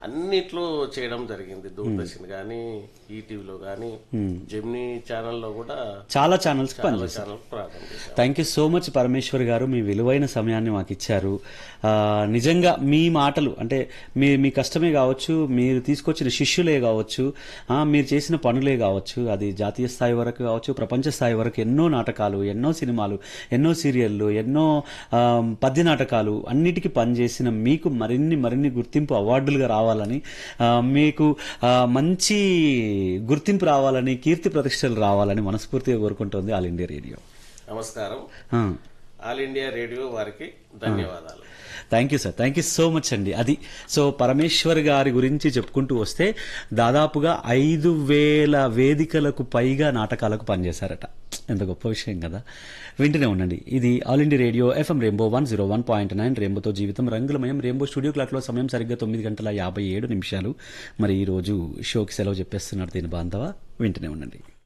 అన్నిట్లో చేయడం జరిగింది దూరదర్శన్ కానీ ఈటీవీలో కానీ జెమినీ ఛానల్లో కూడా చాలా ఛానల్స్ చాలా పనిచేస్తారు ఛానల్ ప్రారంభం చేశాం thank you so much Parameshwar గారు మీ విలువైన సమయాన్ని మాకు ఇచ్చారు ఆ, నిజంగా మీ మాటలు అంటే మీ మీ కష్టమే కావచ్చు మీరు తీసుకొచ్చిన శిష్యులే కావచ్చు ఆ, మీరు చేసిన పనులే కావచ్చు అది జాతీయ స్థాయి వరకు కావచ్చు ప్రపంచ స్థాయి వరకు ఎన్నో నాటకాలు ఎన్నో సినిమాలు ఎన్నో సీరియళ్ళు ఎన్నో ఆ, పద్య నాటకాలు అన్నిటికీ పనిచేసిన మీకు మరిన్ని మరిన్ని గుర్తింపు అవార్డులుగా రావాలని ఆ, మీకు ఆ, మంచి గుర్తింపు రావాలని కీర్తి ప్రతిష్టలు రావాలని మనస్ఫూర్తిగా కోరుకుంటోంది ఆల్ ఇండియా రేడియో నమస్కారం ఆ. ఆల్ ఇండియా రేడియో వారికి ధన్యవాదాలు thank you sir thank you so much అండి అది సో పరమేశ్వర్ గారి గురించి చెప్పుకుంటూ వస్తే దాదాపుగా ఐదు వేల వేదికలకు పైగా నాటకాలకు పనిచేశారట ఎంత గొప్ప విషయం కదా వింటూనే ఉండండి ఇది all India radio FM rainbow one zero one point nine రెయిన్బోతో జీవితం రంగులమయం రెయిన్బో స్టూడియో క్లాక్లో సమయం సరిగ్గా తొమ్మిది గంటల యాభై ఏడు నిమిషాలు మరి ఈ రోజు షోకి సెలవు చెప్పేస్తున్నాడు దీని బాంధవ వింటూనే ఉండండి